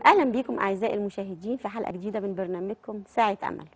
اهلا بكم اعزائي المشاهدين في حلقه جديده من برنامجكم ساعه امل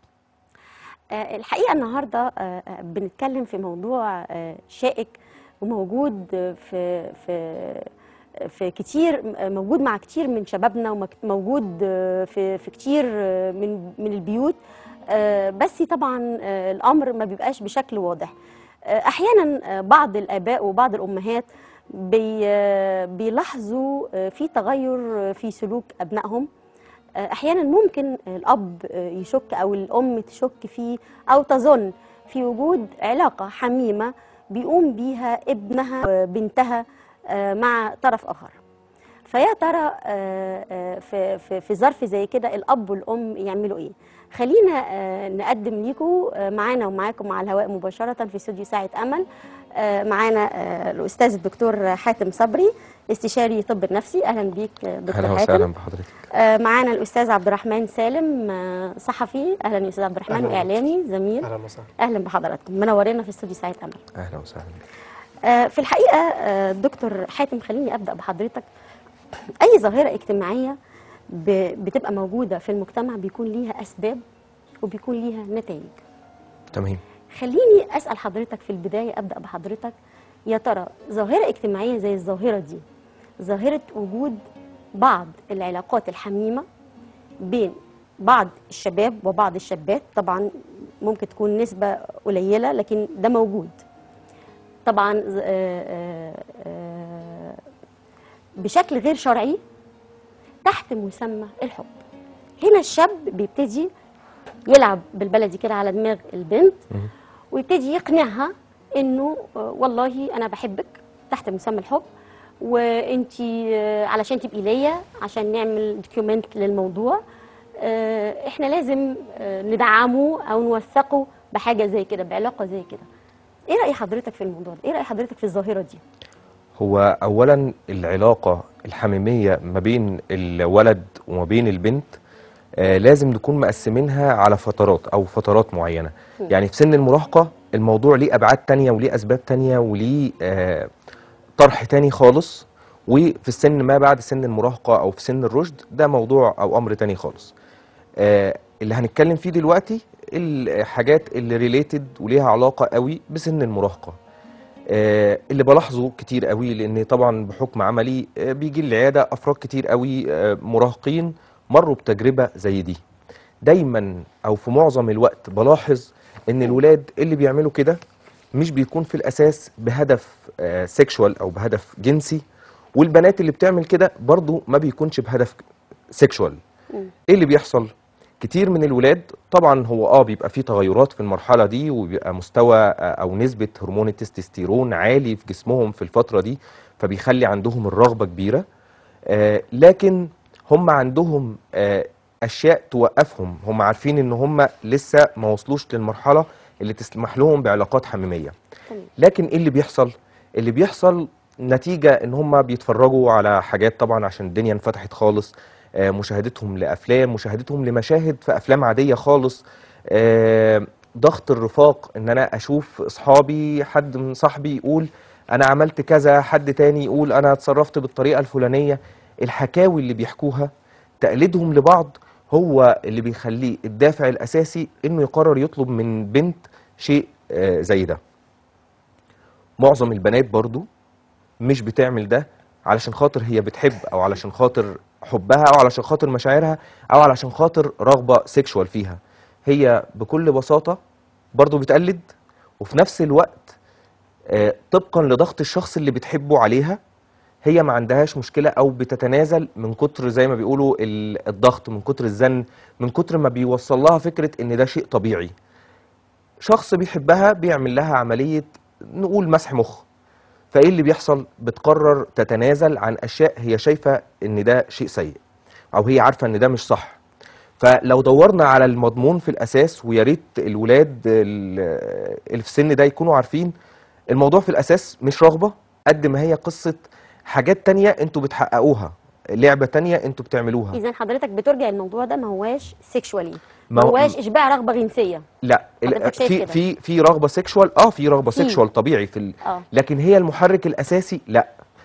آه، الحقيقه النهارده آه، آه، بنتكلم في موضوع آه، شائك وموجود آه، في في في كتير آه، موجود مع كتير من شبابنا وموجود آه، في في كتير آه، من من البيوت آه، بس طبعا آه، الامر ما بيبقاش بشكل واضح آه، احيانا آه، بعض الاباء وبعض الامهات بي آه، بيلاحظوا آه، في تغير آه، في سلوك ابنائهم آه، احيانا ممكن الاب آه، يشك او الام تشك في او تظن في وجود علاقه حميمه بيقوم بيها ابنها وبنتها آه، مع طرف اخر فيا ترى آه، آه، في في في ظرف زي كده الاب والام يعملوا ايه خلينا آه، نقدم ليكم آه، معانا ومعاكم على الهواء مباشره في استوديو ساعه امل آه، معانا آه، الاستاذ الدكتور حاتم صبري استشاري طب النفسي اهلا بيك آه، دكتور اهلا حاتم وسهلا بحضرتك آه، معانا الاستاذ عبد الرحمن سالم آه، صحفي اهلا يا استاذ عبد الرحمن أهلاً. واعلامي زميل اهلا وسهلا اهلا بحضراتكم منورينا في استوديو ساعه امل اهلا وسهلا آه، في الحقيقه آه، دكتور حاتم خليني ابدا بحضرتك اي ظاهره اجتماعيه ب- بتبقى موجوده في المجتمع بيكون ليها اسباب وبيكون ليها نتائج تمام خليني اسال حضرتك في البدايه ابدا بحضرتك يا ترى ظاهره اجتماعيه زي الظاهره دي ظاهره وجود بعض العلاقات الحميمه بين بعض الشباب وبعض الشابات طبعا ممكن تكون نسبه قليله لكن ده موجود طبعا ز- آه، آه، آه، بشكل غير شرعي تحت مسمى الحب هنا الشاب بيبتدي يلعب بالبلدي كده على دماغ البنت مم. ويبتدي يقنعها انه آه، والله انا بحبك تحت مسمى الحب وانتي آه، علشان تبقي ليا عشان نعمل دوكيومنت للموضوع آه، احنا لازم آه، ندعمه او نوثقه بحاجه زي كده بعلاقه زي كده ايه راي حضرتك في الموضوع ده ايه راي حضرتك في الظاهره دي هو اولا العلاقه الحميميه ما بين الولد وما بين البنت آه لازم نكون مقسمينها على فترات او فترات معينه مم. يعني في سن المراهقه الموضوع ليه ابعاد تانية وليه اسباب تانية وليه آه طرح تاني خالص وفي السن ما بعد سن المراهقه او في سن الرشد ده موضوع او امر تاني خالص آه، اللي هنتكلم فيه دلوقتي الحاجات اللي ريليتد وليها علاقه قوي بسن المراهقه آه، اللي بلاحظه كتير قوي لان طبعا بحكم عملي آه، بيجي العياده افراد كتير قوي آه، مراهقين مروا بتجربه زي دي دايما او في معظم الوقت بلاحظ ان الولاد اللي بيعملوا كده مش بيكون في الاساس بهدف سيكشوال او بهدف جنسي والبنات اللي بتعمل كده برضو ما بيكونش بهدف سيكشوال مم. ايه اللي بيحصل كتير من الولاد طبعا هو اه بيبقى فيه تغيرات في المرحله دي وبيبقى مستوى آه، او نسبه هرمون التستوستيرون عالي في جسمهم في الفتره دي فبيخلي عندهم الرغبه كبيره آه لكن هم عندهم آه اشياء توقفهم هم عارفين ان هم لسه ما وصلوش للمرحله اللي تسمح لهم بعلاقات حميميه تمام لكن ايه اللي بيحصل اللي بيحصل نتيجة ان هم بيتفرجوا على حاجات طبعا عشان الدنيا انفتحت خالص آه، مشاهدتهم لافلام مشاهدتهم لمشاهد في افلام عادية خالص آه، ضغط الرفاق ان انا اشوف اصحابي حد من صاحبي يقول انا عملت كذا حد تاني يقول انا اتصرفت بالطريقة الفلانية الحكاوي اللي بيحكوها تقليدهم لبعض هو اللي بيخليه الدافع الاساسي انه يقرر يطلب من بنت شيء آه، زي ده معظم البنات برضو مش بتعمل ده علشان خاطر هي بتحب او علشان خاطر حبها او علشان خاطر مشاعرها او علشان خاطر رغبة سيكشوال فيها هي بكل بساطة برضو بتقلد وفي نفس الوقت آه، طبقا لضغط الشخص اللي بتحبه عليها هي ما عندهاش مشكلة او بتتنازل من كتر زي ما بيقولوا ال- الضغط من كتر الزن من كتر ما بيوصل لها فكرة ان ده شيء طبيعي شخص بيحبها بيعمل لها عملية نقول مسح مخ فايه اللي بيحصل بتقرر تتنازل عن اشياء هي شايفه ان ده شيء سيء او هي عارفه ان ده مش صح فلو دورنا على المضمون في الاساس ويا ريت الولاد ال- اللي في السن ده يكونوا عارفين الموضوع في الاساس مش رغبه قد ما هي قصه حاجات تانية انتوا بتحققوها لعبه تانية انتوا بتعملوها اذا حضرتك بترجع الموضوع ده ما هواش سيكشوالي ما ما هو- هواش اشباع رغبه جنسيه لا ال- حضرتك شايف في كده؟ في في رغبه سيكشوال اه في رغبه في. سيكشوال طبيعي في ال... اه لكن هي المحرك الاساسي لا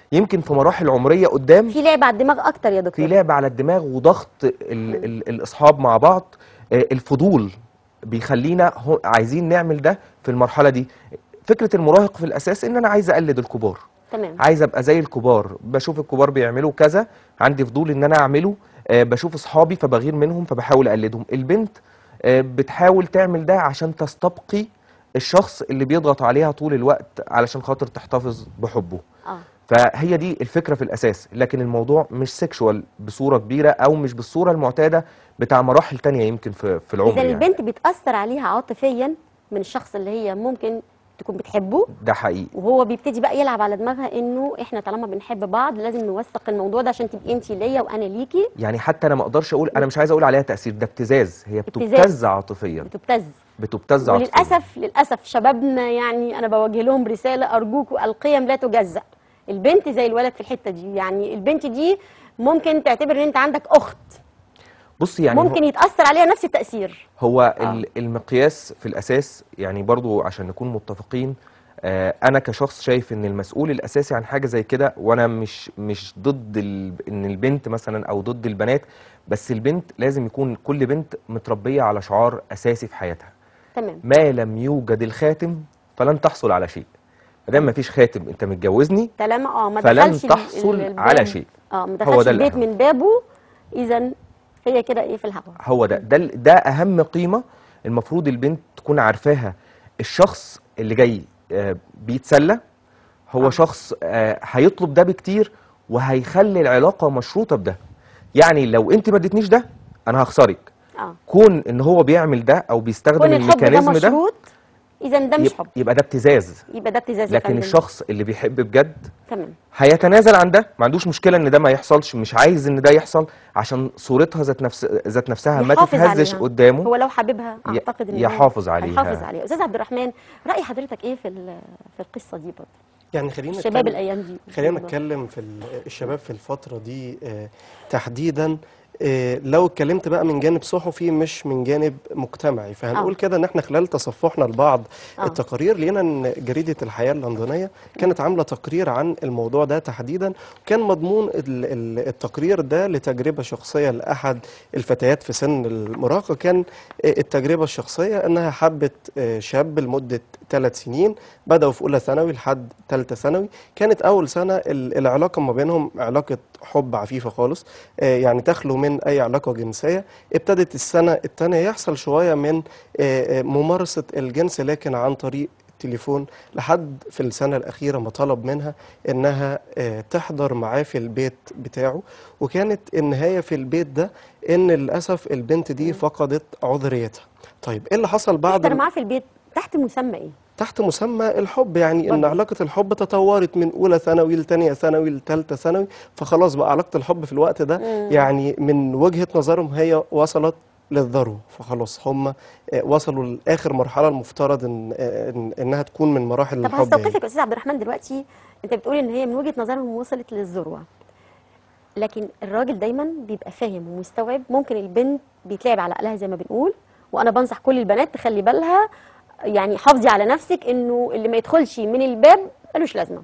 يمكن في مراحل عمريه قدام في لعب على الدماغ اكتر يا دكتور في لعب على الدماغ وضغط ال ال الاصحاب مع بعض آه، الفضول بيخلينا هو- عايزين نعمل ده في المرحله دي فكره المراهق في الاساس ان انا عايز اقلد الكبار تمام عايز ابقى زي الكبار بشوف الكبار بيعملوا كذا عندي فضول ان انا اعمله آه، بشوف اصحابي فبغير منهم فبحاول اقلدهم البنت آه، بتحاول تعمل ده عشان تستبقي الشخص اللي بيضغط عليها طول الوقت علشان خاطر تحتفظ بحبه اه فهي دي الفكره في الاساس لكن الموضوع مش سيكشوال بصوره كبيره او مش بالصوره المعتاده بتاع مراحل تانية يمكن في في العمر اذا يعني البنت بيتاثر عليها عاطفيا من الشخص اللي هي ممكن تكون بتحبه ده حقيقي وهو بيبتدي بقى يلعب على دماغها انه احنا طالما بنحب بعض لازم نوثق الموضوع ده عشان تبقي انت ليا وانا ليكي يعني حتى انا ما اقدرش اقول انا مش عايز اقول عليها تاثير ده ابتزاز هي ابتزاز. بتبتز عاطفيا بتبتز بتبتز عاطفيا وللاسف للاسف شبابنا يعني انا بوجه لهم رساله ارجوكوا القيم لا تجزأ البنت زي الولد في الحته دي يعني البنت دي ممكن تعتبر ان انت عندك اخت بص يعني ممكن يتاثر عليها نفس التاثير هو آه. ال- المقياس في الاساس يعني برضو عشان نكون متفقين آه، انا كشخص شايف ان المسؤول الاساسي عن حاجه زي كده وانا مش مش ضد ال... ان البنت مثلا او ضد البنات بس البنت لازم يكون كل بنت متربيه على شعار اساسي في حياتها تمام ما لم يوجد الخاتم فلن تحصل على شيء ما دام مفيش خاتم انت متجوزني طالما اه ما فلن دخلش ال- تحصل ال- الباب- على شيء اه ما هو دخلش ده البيت الأهم. من بابه اذا هي كده ايه في الهوا هو ده ده ال- ده اهم قيمه المفروض البنت تكون عارفاها الشخص اللي جاي آه، بيتسلى هو آه. شخص آه، هيطلب ده بكتير وهيخلي العلاقه مشروطه بده يعني لو انت ما اديتنيش ده انا هخسرك اه كون ان هو بيعمل ده او بيستخدم كون الحب ده الميكانيزم ده مشروط اذا ده مش يب- حب يبقى ده ابتزاز يبقى ده ابتزاز يا لكن فندم. الشخص اللي بيحب بجد تمام هيتنازل عن ده ما عندوش مشكله ان ده ما يحصلش مش عايز ان ده يحصل عشان صورتها ذات نفس ذات نفسها ما يحافظ تتهزش عليها. قدامه هو لو حاببها ي- اعتقد ان هو يحافظ عليها. هيحافظ عليها استاذ عبد الرحمن راي حضرتك ايه في ال- في القصه دي برضه يعني خلينا الشباب نتكلم- الايام دي خلينا نتكلم في ال- الشباب في الفترة دي آه، تحديدا آه، لو اتكلمت بقى من جانب صحفي مش من جانب مجتمعي فهنقول آه. كده ان احنا خلال تصفحنا لبعض آه. التقارير لقينا ان جريدة الحياة اللندنية كانت عاملة تقرير عن الموضوع ده تحديدا وكان مضمون ال- ال- التقرير ده لتجربة شخصية لأحد الفتيات في سن المراهقة كان آه، التجربة الشخصية انها حبت آه، شاب لمدة ثلاث سنين بدأوا في أولى ثانوي لحد ثالثة ثانوي كانت أول سنة ال- العلاقة ما بينهم علاقة حب عفيفة خالص آه، يعني تخلو من أي علاقة جنسية ابتدت السنة الثانية يحصل شوية من آه، آه، ممارسة الجنس لكن عن طريق التليفون لحد في السنة الأخيرة ما طلب منها إنها آه، تحضر معاه في البيت بتاعه وكانت النهاية في البيت ده إن للأسف البنت دي فقدت عذريتها طيب إيه اللي حصل بعد تحضر ال- معاه في البيت تحت مسمى ايه تحت مسمى الحب يعني ان برضه. علاقه الحب تطورت من اولى ثانوي لثانيه ثانوي لثالثه ثانوي فخلاص بقى علاقه الحب في الوقت ده مم. يعني من وجهه نظرهم هي وصلت للذروه فخلاص هم آه، وصلوا لاخر مرحله المفترض ان آه، إن- انها تكون من مراحل طب الحب يعني. هستوقفك يا استاذ عبد الرحمن دلوقتي انت بتقول ان هي من وجهه نظرهم وصلت للذروه لكن الراجل دايما بيبقى فاهم ومستوعب ممكن البنت بيتلعب على عقلها زي ما بنقول وانا بنصح كل البنات تخلي بالها يعني حافظي على نفسك انه اللي ما يدخلش من الباب ملوش لازمه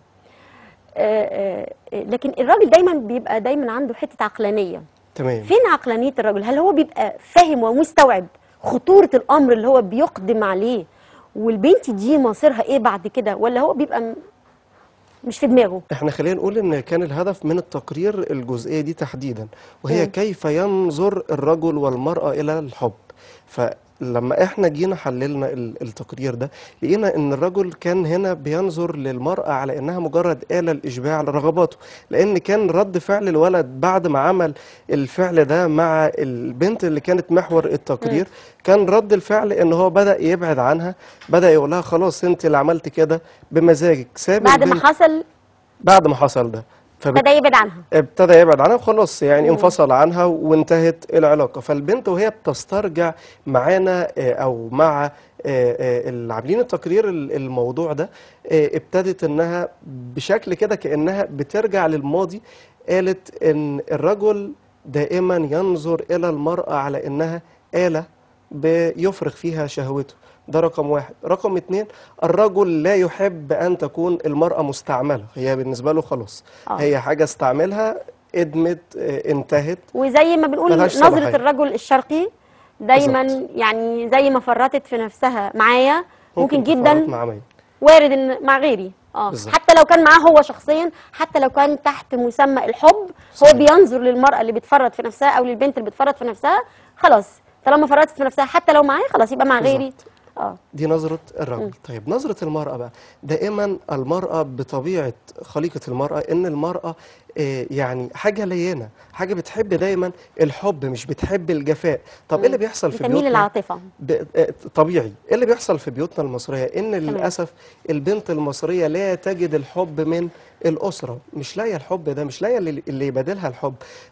آه، آه، لكن الراجل دايما بيبقى دايما عنده حته عقلانيه تمام فين عقلانيه الرجل هل هو بيبقى فاهم ومستوعب خطوره الامر اللي هو بيقدم عليه والبنت دي مصيرها ايه بعد كده ولا هو بيبقى م- مش في دماغه احنا خلينا نقول ان كان الهدف من التقرير الجزئيه دي تحديدا وهي مم. كيف ينظر الرجل والمراه الى الحب فلما احنا جينا حللنا ال- التقرير ده لقينا ان الرجل كان هنا بينظر للمراه على انها مجرد آلة لاشباع رغباته لان كان رد فعل الولد بعد ما عمل الفعل ده مع البنت اللي كانت محور التقرير كان رد الفعل ان هو بدأ يبعد عنها بدأ يقول لها خلاص انت اللي عملت كده بمزاجك ساب بعد ما البنت حصل بعد ما حصل ده فبت... بدا يبعد عنها ابتدى يبعد عنها وخلاص يعني مم. انفصل عنها وانتهت العلاقة فالبنت وهي بتسترجع معانا آه، أو مع آه، آه، اللي عاملين التقرير ال- الموضوع ده آه، ابتدت إنها بشكل كده كأنها بترجع للماضي قالت إن الرجل دائما ينظر إلى المرأة على إنها آلة بيفرغ فيها شهوته ده رقم واحد رقم اتنين الرجل لا يحب أن تكون المرأة مستعملة هي بالنسبة له خلاص آه. هي حاجة استعملها ادمت اه، انتهت وزي ما بنقول ملهاش نظرة صلاحية. الرجل الشرقي دايما بالظبط. يعني زي ما فرطت في نفسها معايا ممكن, تفرط جدا مع مين وارد ان مع غيري اه بالظبط. حتى لو كان معاه هو شخصيا حتى لو كان تحت مسمى الحب هو صحيح. بينظر للمرأة اللي بتفرط في نفسها او للبنت اللي بتفرط في نفسها خلاص طالما فرطت في نفسها حتى لو معايا خلاص يبقى مع غيري بالظبط. اه دي نظرة الرجل طيب نظرة المرأة بقى دائما المرأة بطبيعة خليقة المرأة ان المرأة آه، يعني حاجة لينة حاجة بتحب دايما الحب مش بتحب الجفاء طب ايه اللي بيحصل في بتميل بيوتنا للعاطفة ب- آه، طبيعي ايه اللي بيحصل في بيوتنا المصرية ان للأسف البنت المصرية لا تجد الحب من الأسرة مش لاقية الحب ده مش لاقية اللي اللي يبادلها الحب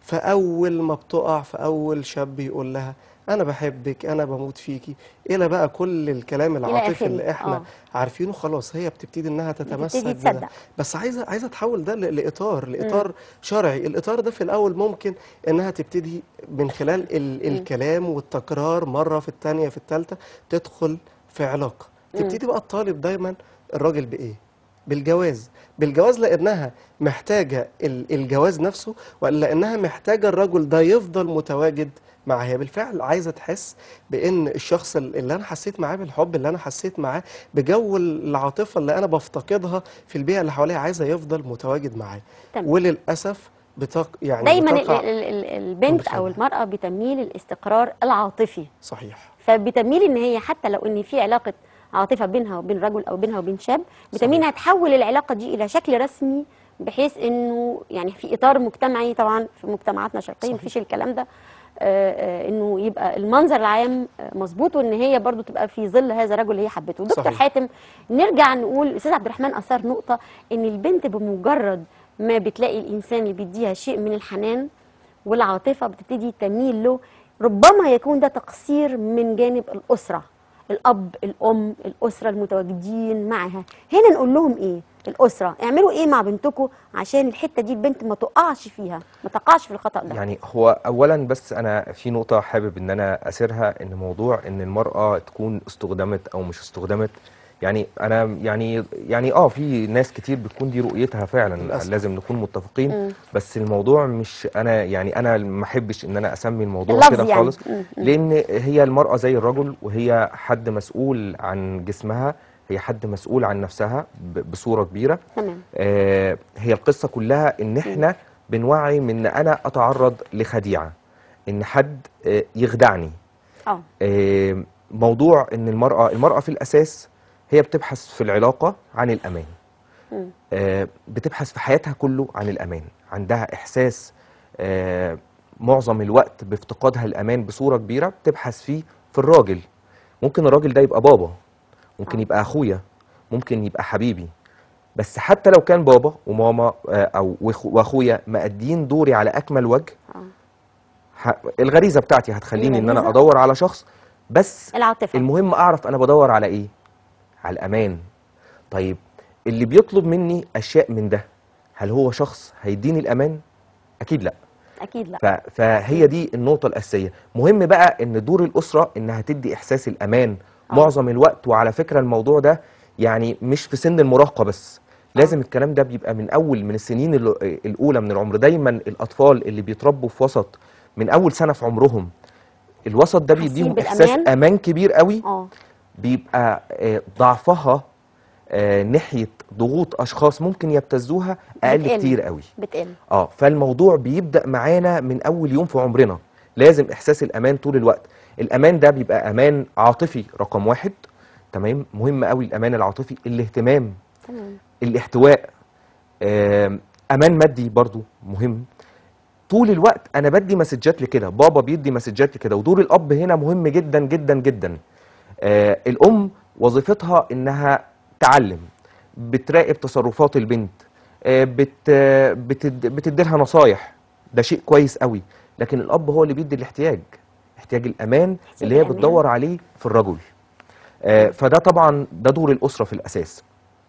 فأول ما بتقع في أول شاب يقول لها أنا بحبك أنا بموت فيكي إلى بقى كل الكلام العاطفي آخره. اللي إحنا آه. عارفينه خلاص هي بتبتدي إنها تتمسك بتبتدي بده تصدق. بس عايزة عايزة تحول ده ل- لإطار لإطار شرعي الإطار ده في الأول ممكن إنها تبتدي من خلال ال الكلام والتكرار مرة في الثانية في الثالثة تدخل في علاقة تبتدي بقى الطالب دايما الراجل بإيه بالجواز بالجواز لانها محتاجه ال- الجواز نفسه ولا لانها محتاجه الرجل ده يفضل متواجد معاها هي بالفعل عايزه تحس بان الشخص ال- اللي انا حسيت معاه بالحب اللي انا حسيت معاه بجو العاطفه اللي انا بفتقدها في البيئه اللي حواليها عايزه يفضل متواجد معايا تمام. وللاسف بتق يعني دايما ال- بتقع ال- ال- البنت او بالخداع. المرأة بتميل الاستقرار العاطفي صحيح فبتميل ان هي حتى لو ان في علاقه عاطفه بينها وبين رجل او بينها وبين شاب بتميل انها تحول العلاقه دي الى شكل رسمي بحيث انه يعني في اطار مجتمعي طبعا في مجتمعاتنا الشرقيه صحيح. مفيش الكلام ده آه، آه، انه يبقى المنظر العام آه، مظبوط وان هي برضو تبقى في ظل هذا الرجل اللي هي حبته دكتور صحيح. حاتم نرجع نقول الاستاذ عبد الرحمن اثار نقطه ان البنت بمجرد ما بتلاقي الانسان اللي بيديها شيء من الحنان والعاطفه بتبتدي تميل له ربما يكون ده تقصير من جانب الاسره الاب الام الاسره المتواجدين معها هنا نقول لهم ايه الاسره اعملوا ايه مع بنتكم عشان الحته دي البنت ما تقعش فيها ما تقعش في الخطا ده يعني هو اولا بس انا في نقطه حابب ان انا اسيرها ان موضوع ان المراه تكون استخدمت او مش استخدمت يعني انا يعني يعني اه في ناس كتير بتكون دي رؤيتها فعلا للأسف. لازم نكون متفقين مم. بس الموضوع مش انا يعني انا ما احبش ان انا اسمي الموضوع اللفظ كده يعني. خالص مم. مم. لان هي المراه زي الرجل وهي حد مسؤول عن جسمها هي حد مسؤول عن نفسها ب- بصوره كبيره تمام آه، هي القصة كلها ان احنا بنوعي من ان انا اتعرض لخديعة ان حد آه، يخدعني اه آه، موضوع ان المرأة المرأة في الاساس هي بتبحث في العلاقة عن الامان مم. آه، بتبحث في حياتها كله عن الامان عندها احساس آه، معظم الوقت بافتقادها الامان بصورة كبيرة بتبحث فيه في الراجل ممكن الراجل ده يبقى بابا ممكن آه. يبقى اخويا ممكن يبقى حبيبي بس حتى لو كان بابا وماما آه، او وأخو- واخويا مأدين دوري على اكمل وجه اه ح- الغريزه بتاعتي هتخليني ان انا الغريزة؟ ادور على شخص بس العاطفه المهم اعرف انا بدور على ايه على الامان طيب اللي بيطلب مني اشياء من ده هل هو شخص هيديني الامان اكيد لا اكيد لا ف- فهي دي النقطة الأساسية مهم بقى إن دور الأسرة إنها تدي إحساس الأمان آه. معظم الوقت وعلى فكرة الموضوع ده يعني مش في سن المراهقة بس لازم الكلام ده بيبقى من أول من السنين ال- الأولى من العمر دايما الأطفال اللي بيتربوا في وسط من أول سنة في عمرهم الوسط ده حاسين بيديهم إحساس بالأمان؟ أمان كبير قوي اه بيبقى آه، ضعفها آه، ناحية ضغوط أشخاص ممكن يبتزوها أقل بتقل. كتير قوي بتقل اه فالموضوع بيبدأ معانا من أول يوم في عمرنا لازم إحساس الأمان طول الوقت الأمان ده بيبقى أمان عاطفي رقم واحد تمام مهم قوي الأمان العاطفي الاهتمام تمام الاحتواء آم، أمان مادي برضو مهم طول الوقت أنا بدي مسجات لكده بابا بيدي مسجات لكده ودور الأب هنا مهم جدا جدا جدا آه الأم وظيفتها إنها تعلم بتراقب تصرفات البنت آه بت آه، بتد بتديلها نصايح ده شيء كويس قوي لكن الأب هو اللي بيدي الاحتياج احتياج الأمان احتياج اللي هي الأمان. بتدور عليه في الرجل آه فده طبعا ده دور الأسرة في الأساس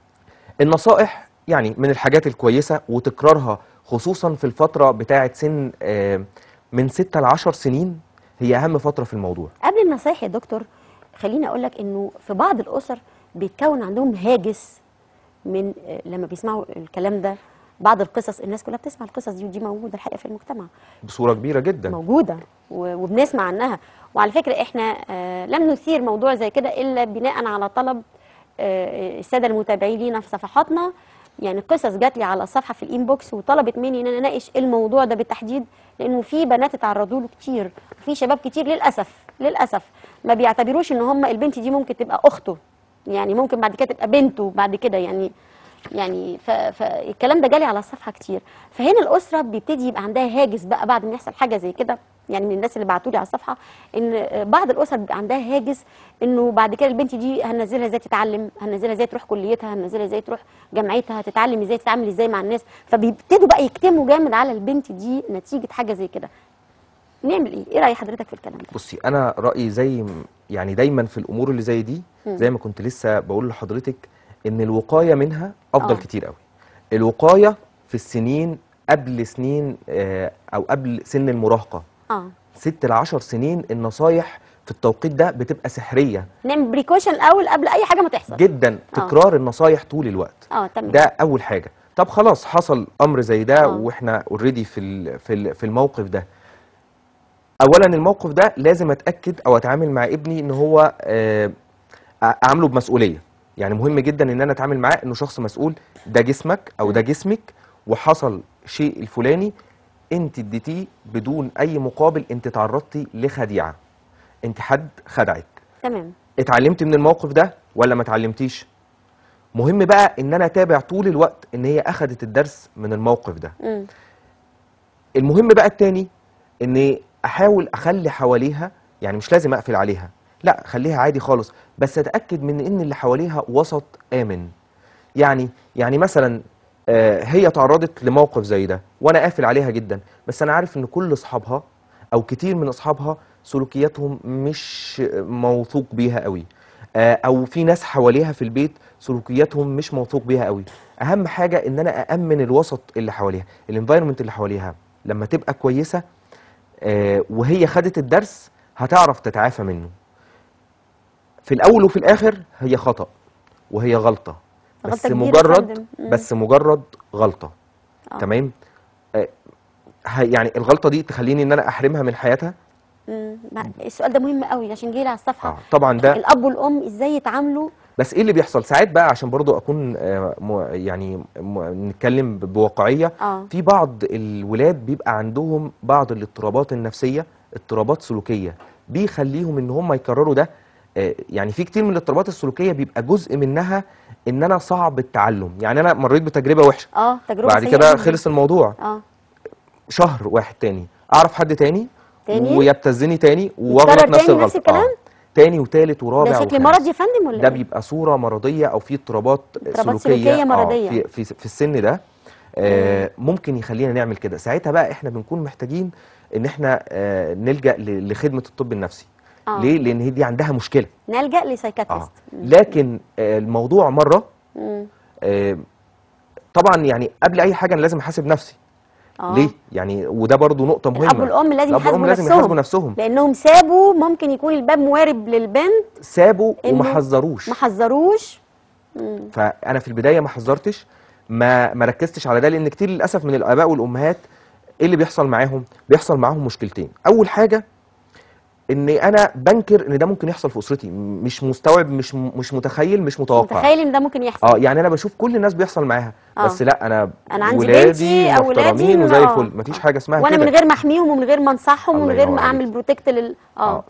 النصائح يعني من الحاجات الكويسة وتكرارها خصوصا في الفترة بتاعة سن آه، من 6 ل 10 سنين هي اهم فتره في الموضوع قبل النصايح يا دكتور خليني اقول لك انه في بعض الاسر بيتكون عندهم هاجس من آه، لما بيسمعوا الكلام ده بعض القصص الناس كلها بتسمع القصص دي ودي موجوده الحقيقه في المجتمع بصوره كبيره جدا موجوده و- وبنسمع عنها وعلى فكره احنا آه، لم نثير موضوع زي كده الا بناء على طلب آه، الساده المتابعين لينا في صفحاتنا يعني قصص جات لي على الصفحه في الانبوكس وطلبت مني ان انا اناقش الموضوع ده بالتحديد لانه في بنات اتعرضوا له كتير وفي شباب كتير للاسف للاسف ما بيعتبروش ان هم البنت دي ممكن تبقى اخته يعني ممكن بعد كده تبقى بنته بعد كده يعني يعني ف- فالكلام ده جالي على الصفحه كتير فهنا الاسره بيبتدي يبقى عندها هاجس بقى بعد ما يحصل حاجه زي كده يعني من الناس اللي بعتوا لي على الصفحه ان بعض الاسر بيبقى عندها هاجس انه بعد كده البنت دي هننزلها ازاي تتعلم هننزلها ازاي تروح كليتها هننزلها ازاي تروح جامعتها هتتعلم ازاي تتعامل ازاي مع الناس فبيبتدوا بقى يكتموا جامد على البنت دي نتيجه حاجه زي كده نعمل ايه ايه راي حضرتك في الكلام ده بصي انا رايي زي م- يعني دايما في الامور اللي زي دي مم. زي ما كنت لسه بقول لحضرتك ان الوقايه منها افضل آه. كتير قوي الوقايه في السنين قبل سنين آه، او قبل سن المراهقه اه ست لعشر سنين النصايح في التوقيت ده بتبقى سحريه نعمل بريكوشن الاول قبل اي حاجه ما تحصل جدا آه. تكرار النصايح طول الوقت اه تمام ده اول حاجه طب خلاص حصل امر زي ده آه. واحنا اوريدي في ال- في ال- في الموقف ده اولا الموقف ده لازم اتاكد او اتعامل مع ابني ان هو آه، اعامله بمسؤوليه يعني مهم جدا ان انا اتعامل معاه انه شخص مسؤول ده جسمك او ده جسمك وحصل شيء الفلاني انت اديتيه بدون اي مقابل انت تعرضتي لخديعه انت حد خدعك تمام اتعلمت من الموقف ده ولا ما اتعلمتيش مهم بقى ان انا اتابع طول الوقت ان هي اخدت الدرس من الموقف ده امم المهم بقى التاني ان احاول اخلي حواليها يعني مش لازم اقفل عليها لا خليها عادي خالص بس اتاكد من ان اللي حواليها وسط امن يعني يعني مثلا آه، هي تعرضت لموقف زي ده وانا قافل عليها جدا بس انا عارف ان كل اصحابها او كتير من اصحابها سلوكياتهم مش موثوق بيها قوي آه، او في ناس حواليها في البيت سلوكياتهم مش موثوق بيها قوي اهم حاجه ان انا اامن الوسط اللي حواليها الانفايرمنت اللي حواليها لما تبقى كويسه آه، وهي خدت الدرس هتعرف تتعافى منه في الاول وفي الاخر هي خطأ وهي غلطة بس غلطة كبيرة مجرد فندم. مم. بس مجرد غلطة آه. تمام آه، ه- يعني الغلطة دي تخليني ان انا احرمها من حياتها مم. ما- السؤال ده مهم قوي عشان جه لي على الصفحه اه طبعا ده الاب والام ازاي يتعاملوا بس ايه اللي بيحصل ساعات بقى عشان برضو اكون آه، م- يعني م- نتكلم ب- بواقعية اه في بعض الولاد بيبقى عندهم بعض الاضطرابات النفسية اضطرابات سلوكية بيخليهم ان هم يكرروا ده آه، يعني في كتير من الاضطرابات السلوكية بيبقى جزء منها ان انا صعب التعلم يعني انا مريت بتجربة وحشة اه تجربه بعد سيئة كده جداً. خلص الموضوع اه شهر واحد تاني اعرف حد تاني, تاني؟ ويبتزني تاني واغلط يتكرر نفس تاني نفس الغلطة الكلام؟ تاني وتالت ورابع ده شكل وخامس. مرض يا فندم ولا ده إيه؟ بيبقى صورة مرضية أو في اضطرابات اضطرابات سلوكية, سلوكية آه، مرضية. في, في, في السن ده آه ممكن يخلينا نعمل كده ساعتها بقى احنا بنكون محتاجين ان احنا آه نلجأ ل- لخدمة الطب النفسي آه. ليه؟ لأن هي دي عندها مشكلة نلجا آه. لسايكاتريست لكن آه الموضوع مرة مم. آه طبعا يعني قبل أي حاجة أنا لازم أحاسب نفسي آه. ليه؟ يعني وده برضو نقطة مهمة الاب والام لازم الأب والأم يحاسبوا لازم نفسهم يحاسبوا نفسهم لانهم سابوا ممكن يكون الباب موارب للبنت سابوا وما إنه حذروش ما حذروش مم. فانا في البدايه ما حذرتش ما ما ركزتش على ده لان كتير للاسف من الاباء والامهات ايه اللي بيحصل معاهم بيحصل معاهم مشكلتين اول حاجه ان انا بنكر ان ده ممكن يحصل في اسرتي م- مش مستوعب مش م- مش متخيل مش متوقع متخيل ان ده ممكن يحصل اه يعني انا بشوف كل الناس بيحصل معاها آه. بس لا انا أنا عندي ولادي بنتي أو ولادي محترمين إن- وزي آه. الفل مفيش حاجه اسمها وانا كده من غير ما احميهم ومن غير ما انصحهم الله ومن غير ينور ما اعمل عليك. بروتكت لل اه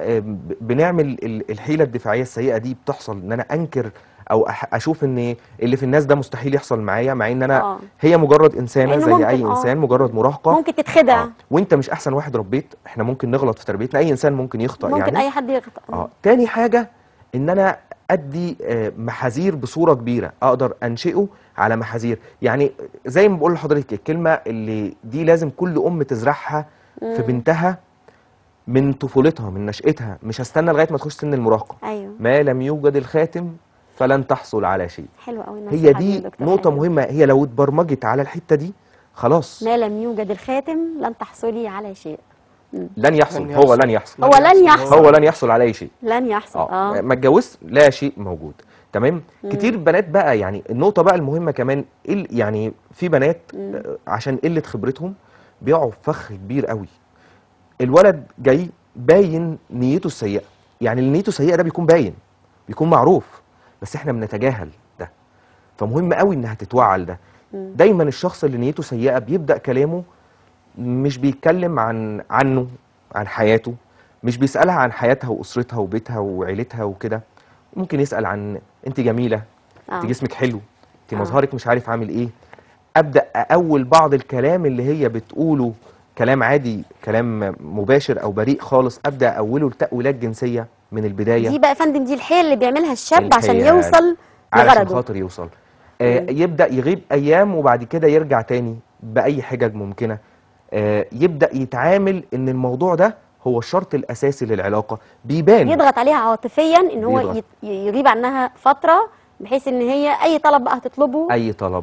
فبنعمل الحيله الدفاعيه السيئه دي بتحصل ان انا انكر او أح- اشوف ان اللي في الناس ده مستحيل يحصل معايا مع ان انا آه. هي مجرد انسانه لأنه زي ممكن، اي آه. انسان مجرد مراهقه ممكن تتخدع آه. وانت مش احسن واحد ربيت احنا ممكن نغلط في تربيتنا اي انسان ممكن يخطأ ممكن يعني اي حد يخطأ اه تاني حاجه ان انا ادي آه، محاذير بصوره كبيره اقدر انشئه على محاذير يعني زي ما بقول لحضرتك الكلمه اللي دي لازم كل ام تزرعها في بنتها من طفولتها من نشأتها مش هستنى لغايه ما تخش سن المراهقه ايوه ما لم يوجد الخاتم فلن تحصل على شيء حلوه قوي هي دي نقطه مهمه هي لو اتبرمجت على الحته دي خلاص ما لم يوجد الخاتم لن تحصلي على شيء لن يحصل لن هو يحصل. لن يحصل هو لن يحصل. هو لن يحصل على اي شيء لن يحصل اه اه ما اتجوزت لا شيء موجود تمام كتير بنات بقى يعني النقطه بقى المهمه كمان ال- يعني في بنات آه، عشان قله خبرتهم بيقعوا في فخ كبير قوي الولد جاي باين نيته السيئه يعني اللي نيته سيئه ده بيكون باين بيكون معروف بس احنا بنتجاهل ده فمهم قوي انها تتوعى لده دايما الشخص اللي نيته سيئه بيبدا كلامه مش بيتكلم عن عنه عن حياته مش بيسالها عن حياتها واسرتها وبيتها وعيلتها وكده ممكن يسال عن انت جميله آه. انت جسمك حلو انت آه. مظهرك مش عارف عامل ايه ابدا اول بعض الكلام اللي هي بتقوله كلام عادي كلام مباشر او بريء خالص ابدا اوله لتاويلات جنسيه من البدايه دي بقى يا فندم دي الحيل اللي بيعملها الشاب عشان الحيل. يوصل علشان لغرضه خاطر يوصل آه يبدا يغيب ايام وبعد كده يرجع تاني باي حجج ممكنه آه يبدا يتعامل ان الموضوع ده هو الشرط الاساسي للعلاقه بيبان يضغط عليها عاطفيا ان هو بيضغط. يت- يغيب عنها فتره بحيث ان هي اي طلب بقى هتطلبه اي طلب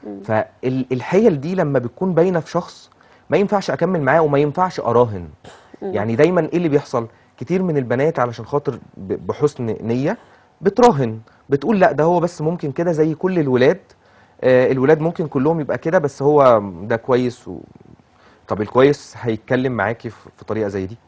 فالحيل دي لما بتكون باينه في شخص ما ينفعش اكمل معاه وما ينفعش اراهن يعني دايما ايه اللي بيحصل كتير من البنات علشان خاطر ب- بحسن نيه بتراهن بتقول لا ده هو بس ممكن كده زي كل الولاد آه الولاد ممكن كلهم يبقى كده بس هو ده كويس و... طب الكويس هيتكلم معاكي في في طريقه زي دي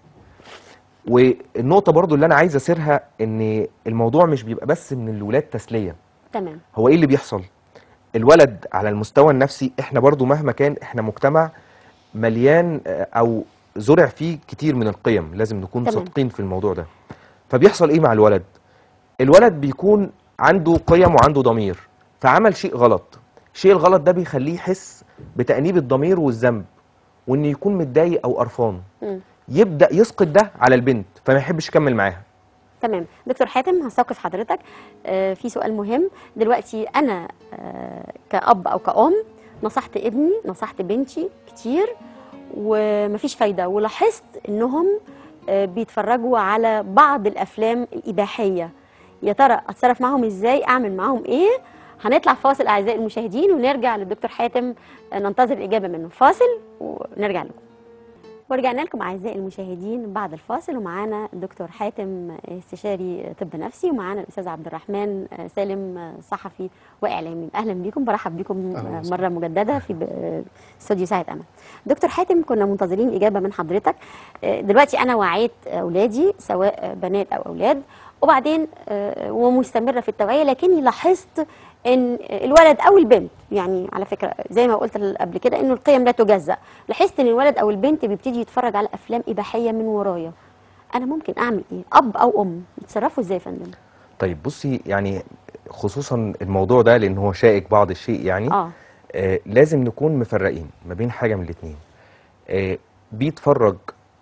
والنقطه برضو اللي انا عايز اسيرها ان الموضوع مش بيبقى بس من الولاد تسليه تمام هو ايه اللي بيحصل الولد على المستوى النفسي احنا برضو مهما كان احنا مجتمع مليان آه، او زرع فيه كتير من القيم لازم نكون تمام. صادقين في الموضوع ده فبيحصل ايه مع الولد الولد بيكون عنده قيم وعنده ضمير فعمل شيء غلط الشيء الغلط ده بيخليه يحس بتأنيب الضمير والذنب وانه يكون متضايق او قرفان مم. يبدأ يسقط ده على البنت فما يحبش يكمل معاها تمام دكتور حاتم هستوقف حضرتك آه، في سؤال مهم دلوقتي انا آه، كأب او كأم نصحت ابني نصحت بنتي كتير ومفيش فايده ولاحظت انهم آه، بيتفرجوا على بعض الافلام الاباحيه يا ترى اتصرف معاهم ازاي اعمل معاهم ايه هنطلع فاصل اعزائي المشاهدين ونرجع للدكتور حاتم آه، ننتظر الاجابه منه فاصل ونرجع لكم ورجعنا لكم اعزائي المشاهدين بعد الفاصل ومعانا الدكتور حاتم استشاري طب نفسي ومعانا الاستاذ عبد الرحمن سالم صحفي واعلامي اهلا بيكم برحب بكم أهلا وسهلا. مره مجدده في ب- استوديو ساعه امل دكتور حاتم كنا منتظرين اجابه من حضرتك دلوقتي انا وعيت اولادي سواء بنات او اولاد وبعدين آه، ومستمره في التوعيه لكني لاحظت ان الولد او البنت يعني على فكره زي ما قلت قبل كده انه القيم لا تجزأ لاحظت ان الولد او البنت بيبتدي يتفرج على افلام اباحيه من ورايا انا ممكن اعمل ايه اب او ام يتصرفوا ازاي يا فندم طيب بصي يعني خصوصا الموضوع ده لان هو شائك بعض الشيء يعني اه آه لازم نكون مفرقين ما بين حاجه من الاثنين آه بيتفرج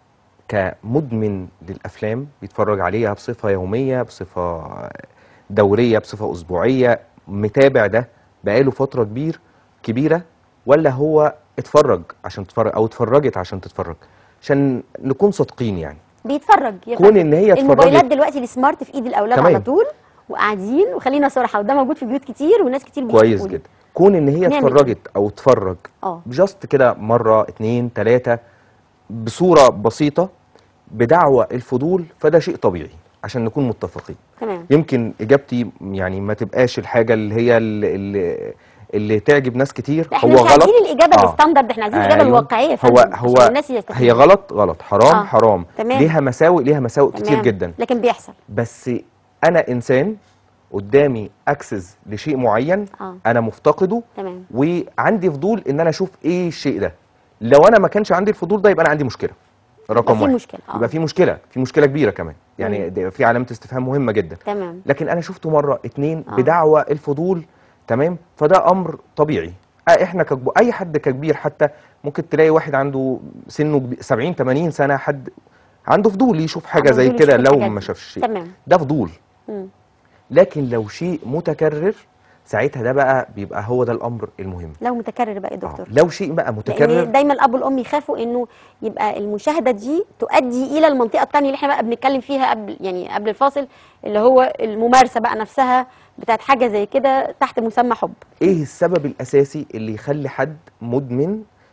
كمدمن للافلام بيتفرج عليها بصفه يوميه بصفه دوريه بصفه اسبوعيه متابع ده بقاله فتره كبير كبيره ولا هو اتفرج عشان تتفرج او اتفرجت عشان تتفرج عشان نكون صادقين يعني بيتفرج يا كون فندم. ان هي الموبايلات اتفرجت دلوقتي السمارت في ايد الاولاد تمام. على طول وقاعدين وخلينا صراحه وده موجود في بيوت كتير وناس كتير كويس بيشوفوا لي. جدا كون ان هي نعمل إيه؟ اتفرجت او اتفرج اه جاست كده مرة اتنين تلاتة بصورة بسيطة بدعوى الفضول فده شيء طبيعي عشان نكون متفقين تمام يمكن إجابتي يعني ما تبقاش الحاجة اللي هي اللي, اللي, اللي تعجب ناس كتير لا، احنا هو مش غلط عايزين الاجابه آه. الستاندرد احنا عايزين الاجابه أيوة. الواقعيه يا هو فندم هو عشان الناس يستفيدوا. هي غلط غلط حرام آه. حرام تمام. ليها مساوئ ليها مساوئ كتير تمام. جدا لكن بيحصل بس انا انسان قدامي اكسس لشيء معين اه انا مفتقده تمام وعندي فضول ان انا اشوف ايه الشيء ده لو انا ما كانش عندي الفضول ده يبقى انا عندي مشكله رقم في واحد مشكلة، آه. يبقى في مشكله في مشكله كبيره كمان يعني مم. ده في علامه استفهام مهمه جدا تمام لكن انا شفته مره اتنين آه. بدعوى الفضول تمام فده امر طبيعي آه احنا كجب... اي حد ككبير حتى ممكن تلاقي واحد عنده سنه كبي- 70 80 سنه حد عنده فضول يشوف حاجه عنده زي فضول كده يشوف لو الحاجات ما دي. شافش شيء تمام ده فضول مم. لكن لو شيء متكرر ساعتها ده بقى بيبقى هو ده الامر المهم لو متكرر بقى يا آه. دكتور لو شيء بقى متكرر لان دايما الاب والام يخافوا انه يبقى المشاهده دي تؤدي الى المنطقه الثانيه اللي احنا بقى بنتكلم فيها قبل يعني قبل الفاصل اللي هو الممارسه بقى نفسها بتاعت حاجه زي كده تحت مسمى حب ايه السبب الاساسي اللي يخلي حد مدمن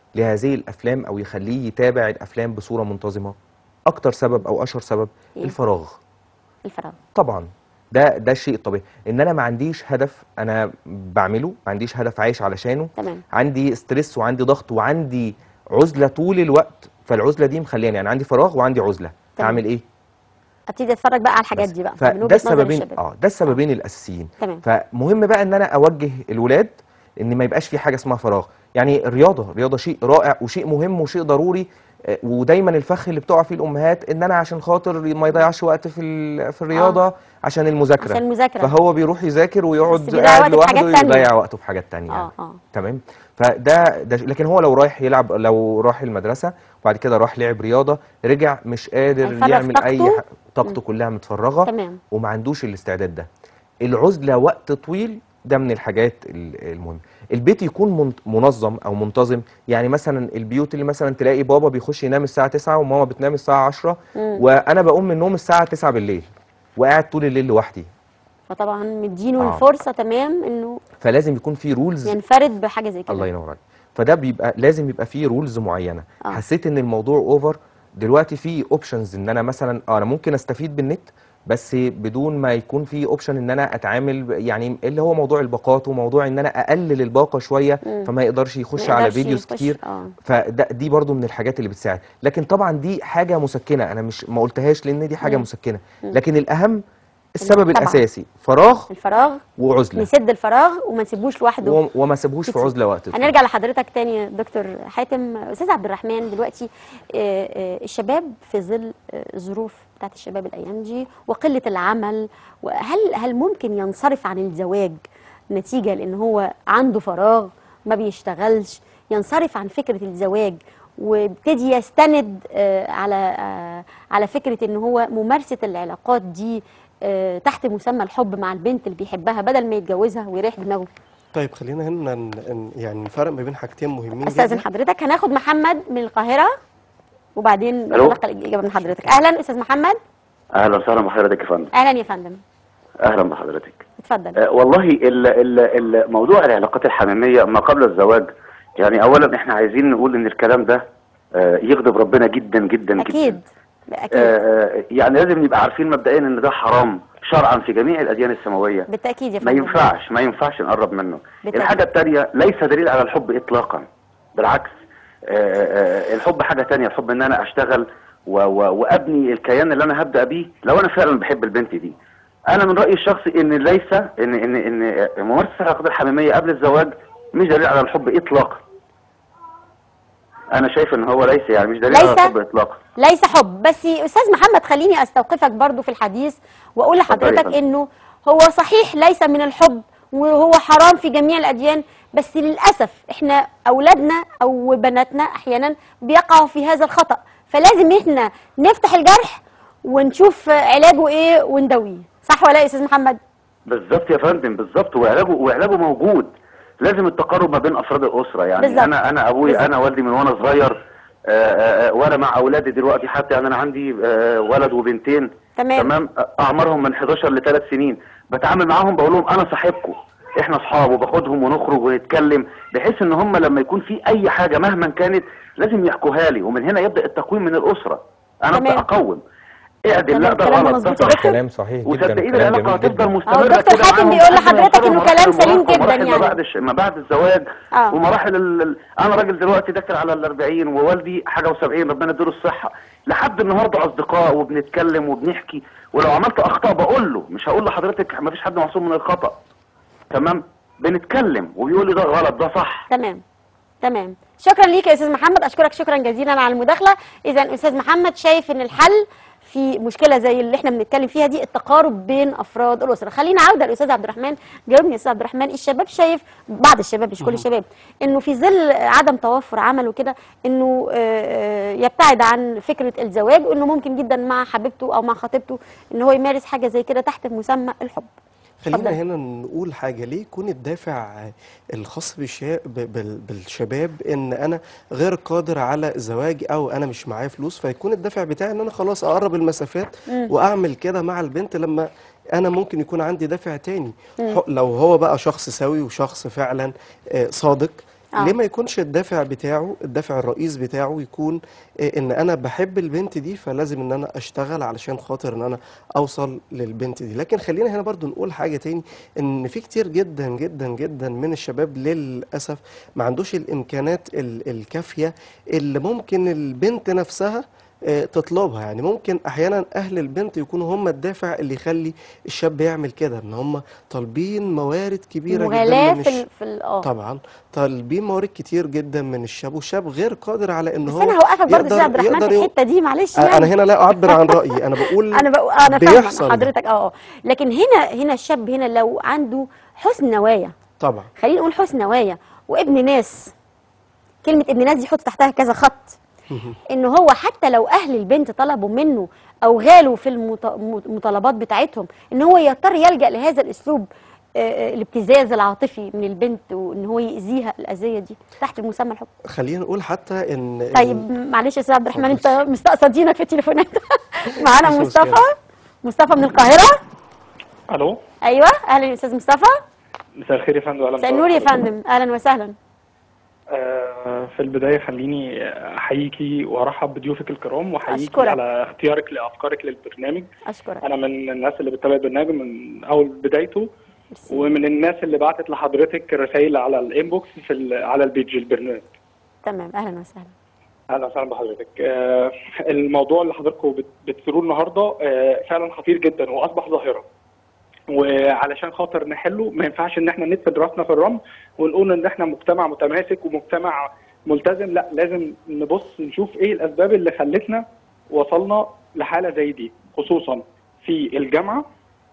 لهذه الافلام او يخليه يتابع الافلام بصوره منتظمه اكتر سبب او اشهر سبب إيه؟ الفراغ الفراغ طبعا ده ده الشيء الطبيعي ان انا ما عنديش هدف انا بعمله ما عنديش هدف عايش علشانه تمام عندي ستريس وعندي ضغط وعندي عزله طول الوقت فالعزله دي مخلياني يعني عندي فراغ وعندي عزله تمام. هعمل ايه ابتدي اتفرج بقى على الحاجات بس. دي بقى من فده وجهة نظر السببين الشباب. اه ده السببين الاساسيين تمام فمهم بقى ان انا اوجه الولاد ان ما يبقاش في حاجه اسمها فراغ يعني الرياضه الرياضه شيء رائع وشيء مهم وشيء ضروري آه، ودايما الفخ اللي بتقع فيه الامهات ان انا عشان خاطر ما يضيعش وقت في ال- في الرياضه عشان المذاكره عشان المذاكره فهوقت بيروح يذاكر ويقعد بس بيضيع قاعد وقته في حاجات لوحده تانية. يضيع وقته في حاجات تانية يعني. اه اه تمام فده ده لكن هو لو رايح يلعب لو راح المدرسه وبعد كده راح لعب رياضه رجع مش قادر هيفرغ يعمل اي طاقته؟ ح- طاقته كلها متفرغه تمام وما عندوش الاستعداد ده العزله وقت طويل ده من الحاجات ال- المهمه البيت يكون من- منظم او منتظم يعني مثلا البيوت اللي مثلا تلاقي بابا بيخش ينام الساعه 9 وماما بتنام الساعه 10 مم. وانا بقوم من النوم الساعه 9 بالليل وقاعد طول الليل لوحدي فطبعا مدينه آه. الفرصه تمام انه فلازم يكون في رولز ينفرد بحاجه زي كده الله ينور عليك فده بيبقى لازم يبقى فيه رولز معينه آه. حسيت ان الموضوع اوفر دلوقتي في اوبشنز ان انا مثلا اه انا ممكن استفيد بالنت بس بدون ما يكون في اوبشن ان انا اتعامل ب- يعني اللي هو موضوع الباقات وموضوع ان انا اقلل الباقه شويه مم. فما يقدرش يخش ما على يقدرش فيديوز يخش- كتير اه فده دي برضو من الحاجات اللي بتساعد لكن طبعا دي حاجه مسكنه انا مش ما قلتهاش لان دي حاجه مم. مسكنه مم. لكن الاهم السبب طبعاً. الاساسي فراغ الفراغ وعزله نسد الفراغ وما نسيبوش لوحده و- وما سيبهوش في كتير. عزله وقت طويل. هنرجع لحضرتك تاني يا دكتور حاتم استاذ عبد الرحمن دلوقتي آه، آه، الشباب في ظل آه، الظروف بتاعت الشباب الايام دي وقله العمل وهل هل ممكن ينصرف عن الزواج نتيجه لان هو عنده فراغ ما بيشتغلش ينصرف عن فكره الزواج ويبتدي يستند آه، على آه، على فكره ان هو ممارسه العلاقات دي آه، تحت مسمى الحب مع البنت اللي بيحبها بدل ما يتجوزها ويريح دماغه طيب خلينا هنا ن- ن- يعني نفرق ما بين حاجتين مهمين استاذن جدا حضرتك هناخد محمد من القاهره وبعدين ألو. نتلقى الاجابه من حضرتك اهلا استاذ محمد اهلا وسهلا بحضرتك يا فندم اهلا يا فندم اهلا بحضرتك اتفضل أه والله ال ال ال موضوع العلاقات الحميميه ما قبل الزواج يعني اولا احنا عايزين نقول ان الكلام ده أه يغضب ربنا جدا جدا اكيد جدا اكيد أه يعني لازم نبقى عارفين مبدئيا ان ده حرام شرعا في جميع الاديان السماويه بالتاكيد يا ما فندم ينفعش ما ينفعش نقرب منه بالتأكيد. الحاجه الثانيه ليس دليل على الحب اطلاقا بالعكس آه، آه، الحب حاجه تانية الحب ان انا اشتغل و و وابني الكيان اللي انا هبدا بيه لو انا فعلا بحب البنت دي انا من رايي الشخصي ان ليس ان ان ان ممارسه العلاقات الحميميه قبل الزواج مش دليل على الحب اطلاقا انا شايف ان هو ليس يعني مش دليل على ليس؟ الحب اطلاقا ليس حب بس استاذ محمد خليني استوقفك برضو في الحديث واقول اتفضلي يا لحضرتك فندم. انه هو صحيح ليس من الحب وهو حرام في جميع الاديان بس للاسف احنا اولادنا او بناتنا احيانا بيقعوا في هذا الخطا فلازم احنا نفتح الجرح ونشوف علاجه ايه ونداويه صح ولا ايه يا استاذ محمد بالظبط يا فندم بالظبط وعلاجه وعلاجه موجود لازم التقارب ما بين افراد الاسره يعني بالظبط. انا انا ابوي بالظبط. انا والدي من وانا صغير آه، آه، آه، وانا مع اولادي دلوقتي حتى يعني انا عندي آه، ولد وبنتين تمام تمام آه، اعمارهم من 11 ل 3 سنين بتعامل معاهم بقول لهم انا صاحبكم احنا اصحاب وباخدهم ونخرج ونتكلم بحيث ان هم لما يكون في اي حاجه مهما كانت لازم يحكوها لي ومن هنا يبدا التقويم من الاسره انا تمام. ابدا اقوم اعدل لا تمام، ده كلام غلط ده مظبوط يا صح دكتور. كلام صحيح جدا وصدقيني كلام العلاقه جميل هتفضل جدا مستمره الدكتور كده حاتم معاهم بيقول لحد ما لحضرتك يوصلوا إنه مراحل كلام سليم المراهقة جدا ومراحل يعني. ما بعد الش- ما بعد الزواج آه. ومراحل ال... ال- انا راجل دلوقتي داخل على ال 40 ووالدي حاجه و70 ربنا يديله الصحه لحد النهارده اصدقاء وبنتكلم وبنحكي ولو عملت اخطاء بقول له مش هقول لحضرتك ما فيش حد معصوم من الخطا تمام بنتكلم وبيقول لي ده غلط ده صح تمام تمام شكرا ليك يا استاذ محمد اشكرك شكرا جزيلا على المداخله اذا استاذ محمد شايف ان الحل في مشكله زي اللي احنا بنتكلم فيها دي التقارب بين افراد الاسره خلينا عوده للاستاذ عبد الرحمن جاوبني يا استاذ عبد الرحمن الشباب شايف بعض الشباب مش كل الشباب انه في ظل عدم توفر عمل وكده انه آه، آه، يبتعد عن فكره الزواج وانه ممكن جدا مع حبيبته او مع خطيبته ان هو يمارس حاجه زي كده تحت مسمى الحب خلينا اتفضل. هنا نقول حاجة ليه يكون الدافع الخاص بالشا... ب- بال- بالشباب ان انا غير قادر على الزواج او انا مش معايا فلوس فيكون الدافع بتاعي ان انا خلاص اقرب المسافات مم. واعمل كده مع البنت لما انا ممكن يكون عندي دافع تاني مم. ح- لو هو بقى شخص سوي وشخص فعلا آه، صادق آه. ليه ما يكونش الدافع بتاعه الدافع الرئيس بتاعه يكون آه، ان انا بحب البنت دي فلازم ان انا اشتغل علشان خاطر ان انا اوصل للبنت دي لكن خلينا هنا برضو نقول حاجة تاني ان في كتير جدا جدا جدا من الشباب للأسف ما عندوش الامكانات ال- الكافية اللي ممكن البنت نفسها آه، تطلبها يعني ممكن احيانا اهل البنت يكونوا هم الدافع اللي يخلي الشاب يعمل كده ان هم طالبين موارد كبيره مغالاة جدا من في الش... ال- في ال- اه طبعا طالبين موارد كتير جدا من الشاب والشاب غير قادر على ان بس هو انا هوقفك برضه يقدر يا عبد الرحمن يقدر في يو- الحته دي معلش انا يعني هنا لا اعبر عن رايي انا بقول انا بقى انا فاهمه بيحصل حضرتك اه اه لكن هنا هنا الشاب هنا لو عنده حسن نوايا طبعا خلينا نقول حسن نوايا وابن ناس كلمه ابن ناس دي حط تحتها كذا خط ان هو حتى لو اهل البنت طلبوا منه او غالوا في المط- المطالبات بتاعتهم ان هو يضطر يلجا لهذا الاسلوب آه، آه، الابتزاز العاطفي من البنت وان هو يأذيها الاذيه دي تحت مسمى الحب خلينا نقول حتى ان ال- طيب معلش يا استاذ عبد الرحمن انت مستقصدينك في التليفونات معانا مش مصطفى مشكلة. مصطفى من القاهره الو ايوه اهلا يا استاذ مصطفى مساء الخير يا فندم اهلا مساء النور يا فندم اهلا وسهلا آه، في البدايه خليني احييكي وارحب بضيوفك الكرام واحييكي أشكرك. على اختيارك لافكارك للبرنامج اشكرك انا من الناس اللي بتتابع البرنامج من اول بدايته ميرسي. ومن الناس اللي بعتت لحضرتك رسائل على الانبوكس في ال- على البيج البرنامج تمام اهلا وسهلا اهلا وسهلا بحضرتك آه، الموضوع اللي حضراتكم بت- بتثيروه النهارده آه، فعلا خطير جدا واصبح ظاهره وعلشان خاطر نحله ما ينفعش ان احنا ندفن راسنا في الرمل ونقول ان احنا مجتمع متماسك ومجتمع ملتزم لا لازم نبص نشوف ايه الاسباب اللي خلتنا وصلنا لحاله زي دي خصوصا في الجامعه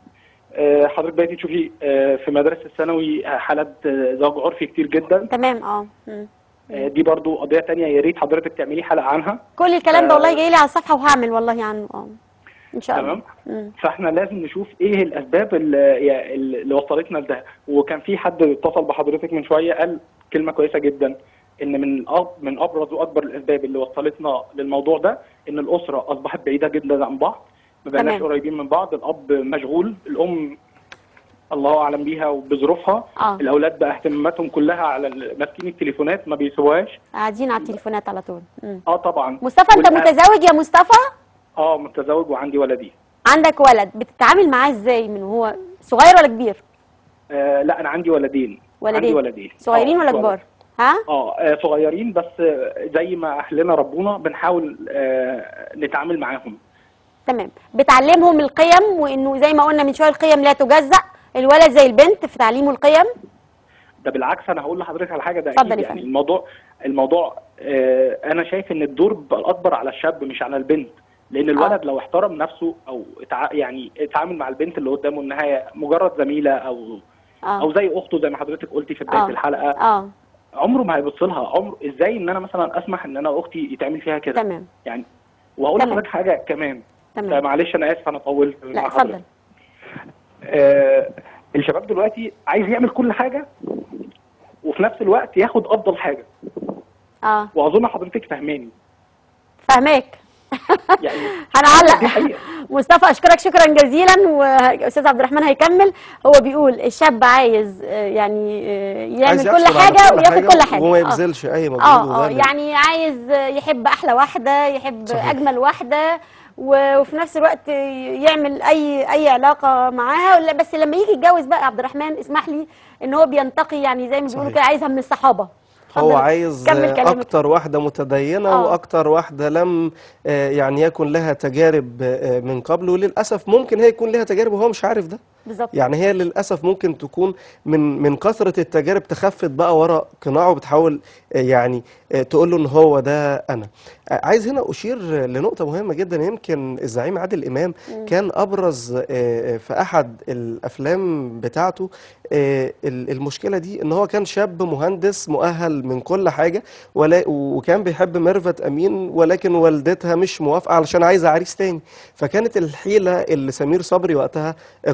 آه، حضرتك بقيتي تشوفي آه، في مدارس الثانوي حالات آه، زواج عرفي كتير جدا تمام اه مم. آه، دي برضو قضيه تانية يا ريت حضرتك تعملي حلقه عنها كل الكلام ده والله آه. جاي لي على الصفحه وهعمل والله عنه اه ان شاء الله تمام مم. فاحنا لازم نشوف ايه الاسباب اللي, اللي وصلتنا لده وكان في حد اتصل بحضرتك من شويه قال كلمه كويسه جدا ان من أب من ابرز واكبر الاسباب اللي وصلتنا للموضوع ده ان الاسره اصبحت بعيده جدا عن بعض ما بقيناش تمام. قريبين من بعض الاب مشغول الام الله اعلم بيها وبظروفها اه الاولاد بقى اهتماماتهم كلها على ال- ماسكين التليفونات ما بيسيبوهاش قاعدين على التليفونات على طول مم. اه طبعا مصطفى انت والأ- متزوج يا مصطفى اه متزوج وعندي ولدي عندك ولد بتتعامل معاه ازاي من هو صغير ولا كبير آه لا انا عندي ولدين ولدين. عندي ولدين صغيرين آه، ولا صغير. كبار ها اه آه، صغيرين بس آه، زي ما اهلنا ربونا بنحاول آه، نتعامل معاهم تمام بتعلمهم القيم وانه زي ما قلنا من شويه القيم لا تجزأ الولد زي البنت في تعليمه القيم ده بالعكس انا هقول لحضرتك على حاجه ده اتفضل اكيد يا يعني فندم. الموضوع الموضوع آه، انا شايف ان الدور بقى الاكبر على الشاب مش على البنت لان الولد لو احترم نفسه او اتع... يعني اتعامل مع البنت اللي قدامه انها هي مجرد زميله او او اه زي اخته زي ما حضرتك قلتي في بدايه آه. الحلقه اه عمره ما هيبص لها عمر ازاي ان انا مثلا اسمح ان انا اختي يتعمل فيها كده تمام يعني وهقول تمام. لحضرتك حاجه كمان تمام معلش انا اسف انا طولت لا مع حضرتك. اتفضل آه الشباب دلوقتي عايز يعمل كل حاجه وفي نفس الوقت ياخد افضل حاجه اه واظن حضرتك فاهماني فاهماك يعني هنعلق دي حقيقة. مصطفى اشكرك شكرا جزيلا واستاذ عبد الرحمن هيكمل هو بيقول الشاب عايز آه، يعني آه، يعمل عايز كل يحصل على حاجه وياخد كل حاجه وما آه. يبذلش اي مجهود اه اه وده يعني عايز يحب احلى واحده يحب صحيح. اجمل واحده و- وفي نفس الوقت يعمل اي اي علاقه معاها ولا- بس لما يجي يتجوز بقى عبد الرحمن اسمح لي ان هو بينتقي يعني زي ما بيقولوا صحيح. كده عايزها من الصحابه هو اتفضل، عايز كمل كلامك. اكتر واحده متدينه آه. واكتر واحده لم آه، يعني يكن لها تجارب آه، من قبل وللاسف ممكن هي يكون لها تجارب وهو مش عارف ده بالظبط يعني هي للاسف ممكن تكون من من كثره التجارب تخفت بقى ورا قناعه وبتحاول آه، يعني آه، تقول له ان هو ده انا آه، عايز هنا اشير لنقطه مهمه جدا يمكن الزعيم عادل امام كان ابرز آه، آه، في احد الافلام بتاعته آه، ال- المشكله دي ان هو كان شاب مهندس مؤهل من كل حاجه ولا وكان بيحب ميرفت امين ولكن والدتها مش موافقه علشان عايزه عريس تاني فكانت الحيله اللي سمير صبري وقتها اقترحها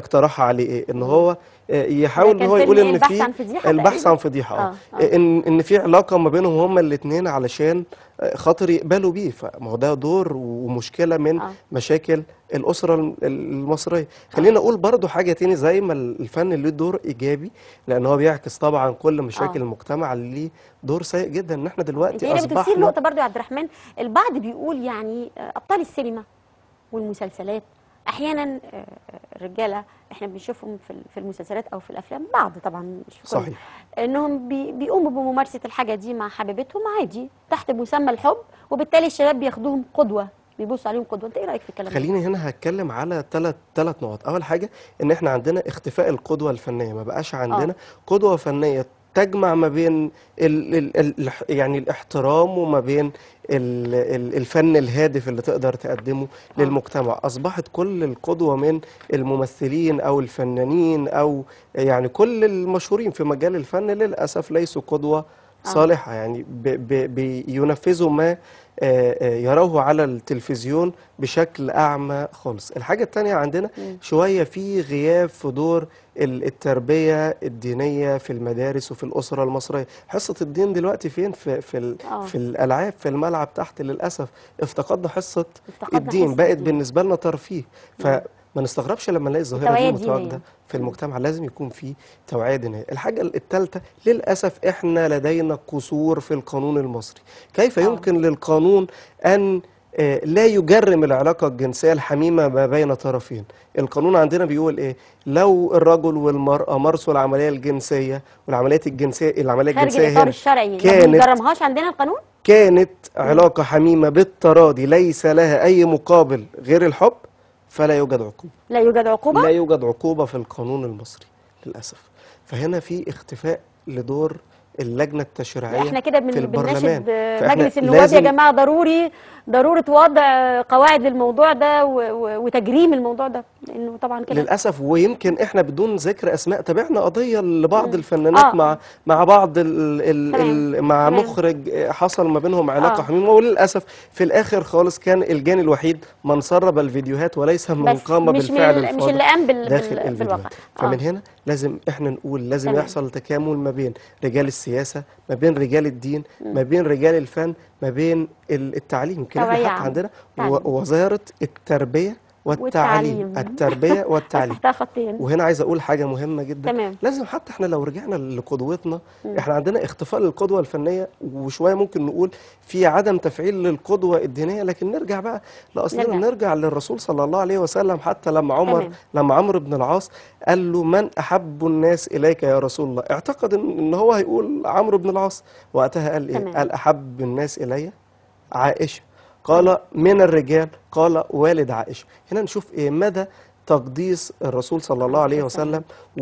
عليه ايه ان هو آه، يحاول ان كان هو فيلم يقول إيه؟ ان البحث في عن فضيحة البحث تقريباً؟ عن فضيحه اه آه، آه. ان ان في علاقه ما بينهم هما الاثنين علشان آه، خاطر يقبلوا بيه فما هو ده دور ومشكله من آه. مشاكل الاسره الم- المصريه خلينا اقول برضو حاجه تاني زي ما الفن له دور ايجابي لان هو بيعكس طبعا كل مشاكل آه. المجتمع اللي ليه دور سيء جدا ان احنا انت دلوقتي هنا بتثير اصبحنا نقطه برضو يا عبد الرحمن البعض بيقول يعني آه، ابطال السينما والمسلسلات احيانا آه، الرجاله احنا بنشوفهم في ال- في المسلسلات او في الافلام بعض طبعا مش في كل صحيح انهم بي بيقوموا بممارسه الحاجه دي مع حبيبتهم عادي تحت مسمى الحب وبالتالي الشباب بياخدوهم قدوه بيبصوا عليهم قدوه انت ايه رايك في الكلام ده خليني هنا هتكلم على ثلاث ثلاث نقط اول حاجه ان احنا عندنا اختفاء القدوه الفنيه ما بقاش عندنا قدوه فنيه تجمع ما بين ال ال ال يعني الاحترام وما بين ال ال الفن الهادف اللي تقدر تقدمه آه. للمجتمع اصبحت كل القدوه من الممثلين او الفنانين او يعني كل المشهورين في مجال الفن للاسف ليسوا قدوه آه. صالحه يعني ب- ب- بينفذوا ما آه، آه، يروه على التلفزيون بشكل أعمى خالص الحاجة التانية عندنا مم. شوية في غياب في دور ال- التربية الدينية في المدارس وفي الأسرة المصرية حصة الدين دلوقتي فين في في, ال- آه. في الألعاب في الملعب تحت للأسف افتقدنا حصة افتقدنا الدين حصة بقت الدين. بالنسبة لنا ترفيه فما نستغربش لما نلاقي الظاهرة التوعية دي الدينية. متواجدة في المجتمع لازم يكون في توعية دينية الحاجة الثالثة للأسف إحنا لدينا قصور في القانون المصري كيف آه. يمكن للقانون أن آه، لا يجرم العلاقة الجنسية الحميمة ما بين طرفين القانون عندنا بيقول إيه لو الرجل والمرأة مارسوا العملية الجنسية والعمليات الجنسية العملية خارج الجنسية الاطار هنا الشرعي ما كانت- بنجرمهاش عندنا القانون كانت علاقة حميمة بالتراضي ليس لها أي مقابل غير الحب فلا يوجد عقوبة لا يوجد عقوبه لا يوجد عقوبة في القانون المصري للأسف فهنا في اختفاء لدور اللجنة التشريعية احنا كده في بن- البرلمان بنناشد آه، فإحنا مجلس النواب يا لازم- جماعه ضروري ضروره وضع قواعد للموضوع ده و- و- وتجريم الموضوع ده لانه طبعا كده للأسف ويمكن احنا بدون ذكر أسماء تابعنا قضية لبعض الفنانات آه. مع مع بعض ال ال تمام. ال مع تمام. مخرج آه، حصل ما بينهم علاقة آه. حميمة وللأسف في الآخر خالص كان الجاني الوحيد من سرب الفيديوهات وليس من بس قام مش من بالفعل ال- مش الفاضل اللي قام بال- داخل بال- الفيديوهات بالواقع فمن آه. هنا لازم احنا نقول لازم تمام. يحصل تكامل ما بين رجال السياسة ما بين رجال الدين ما بين رجال الفن ما بين ال- التعليم يمكن احنا توعية حتى عامة. عندنا تعليم. و- وزارة التربية والتعليم والتعليم. التربية والتعليم تحتها خطين وهنا عايز اقول حاجه مهمه جدا تمام. لازم حتى احنا لو رجعنا لقدوتنا احنا عندنا اختفاء للقدوه الفنيه وشويه ممكن نقول في عدم تفعيل للقدوه الدينيه لكن نرجع بقى لاصلنا نرجع. نرجع للرسول صلى الله عليه وسلم حتى لما عمر تمام. لما عمرو بن العاص قال له من احب الناس اليك يا رسول الله اعتقد ان إن هو هيقول عمرو بن العاص وقتها قال ايه تمام. قال احب الناس الي عائشه قال من الرجال قال والد عائشه هنا نشوف ايه مدى تقديس الرسول صلى الله عليه وسلم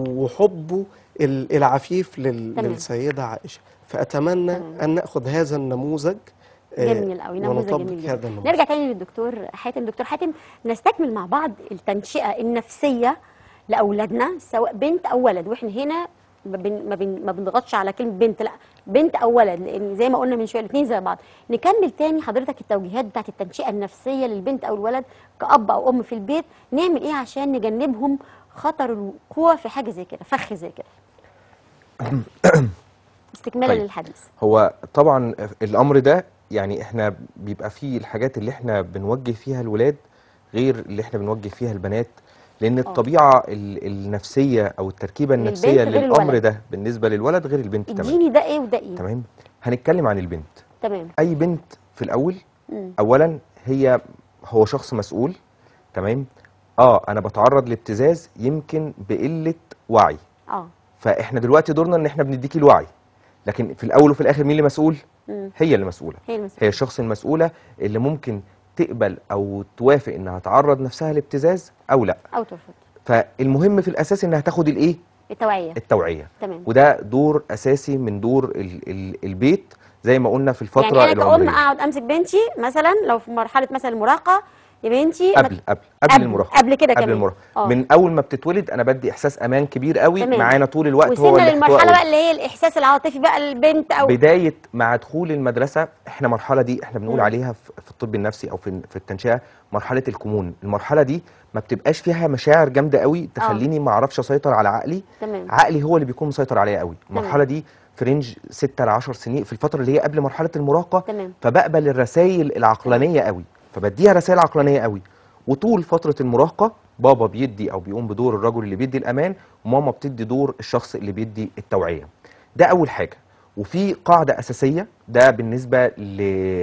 وحبه ال- العفيف لل- تمام. للسيده عائشه فاتمنى تمام. ان ناخذ هذا النموذج آه، جميل قوي نموذج ونطبق جميل هذا جدا النموذج نرجع تاني للدكتور حاتم دكتور حاتم نستكمل مع بعض التنشئه النفسيه لاولادنا سواء بنت او ولد واحنا هنا ما بن ما, بن ما بنضغطش على كلمه بنت لا بنت او ولد لان زي ما قلنا من شويه الاثنين زي بعض نكمل تاني حضرتك التوجيهات بتاعت التنشئه النفسيه للبنت او الولد كاب او ام في البيت نعمل ايه عشان نجنبهم خطر الوقوع في حاجه زي كده فخ زي كده استكمالا طيب. للحديث هو طبعا الامر ده يعني احنا بيبقى فيه الحاجات اللي احنا بنوجه فيها الولاد غير اللي احنا بنوجه فيها البنات لان الطبيعه ال- النفسيه او التركيبه للبنت النفسيه غير للامر الولد. ده بالنسبه للولد غير البنت تمام اديني ده ايه وده ايه تمام هنتكلم عن البنت تمام اي بنت في الاول مم. اولا هي هو شخص مسؤول تمام اه انا بتعرض لابتزاز يمكن بقله وعي اه فاحنا دلوقتي دورنا ان احنا بنديكي الوعي لكن في الاول وفي الاخر مين اللي مسؤول مم. هي اللي مسؤوله هي المسؤولة. هي الشخص المسؤوله اللي ممكن تقبل او توافق انها تعرض نفسها لابتزاز او لا او ترفض فالمهم في الاساس انها تاخد الايه التوعيه التوعيه تمام وده دور اساسي من دور ال ال البيت زي ما قلنا في الفتره يعني انا كأم العمريه اقعد امسك بنتي مثلا لو في مرحله مثلا المراهقه يا بنتي ما- قبل قبل قبل, قبل- المراهقه قبل كده قبل كمان. المراهقه آه. من اول ما بتتولد انا بدي احساس امان كبير قوي تمام. معانا طول الوقت هو وصلنا الاحتواء للمرحله وال- بقى اللي هي الاحساس العاطفي بقى البنت او بدايه مع دخول المدرسه احنا مرحله دي احنا بنقول مم. عليها في في الطب النفسي او في في التنشئه مرحله الكمون المرحله دي ما بتبقاش فيها مشاعر جامده قوي تخليني ما اعرفش اسيطر على عقلي تمام عقلي هو اللي بيكون مسيطر عليا قوي المرحله دي في رينج 6 ل 10 سنين في الفتره اللي هي قبل مرحله المراهقه تمام فبقبل الرسائل العقلانيه قوي فبديها رسائل عقلانيه قوي وطول فتره المراهقه بابا بيدي او بيقوم بدور الرجل اللي بيدي الامان وماما بتدي دور الشخص اللي بيدي التوعيه ده اول حاجه وفي قاعده اساسيه ده بالنسبه ل...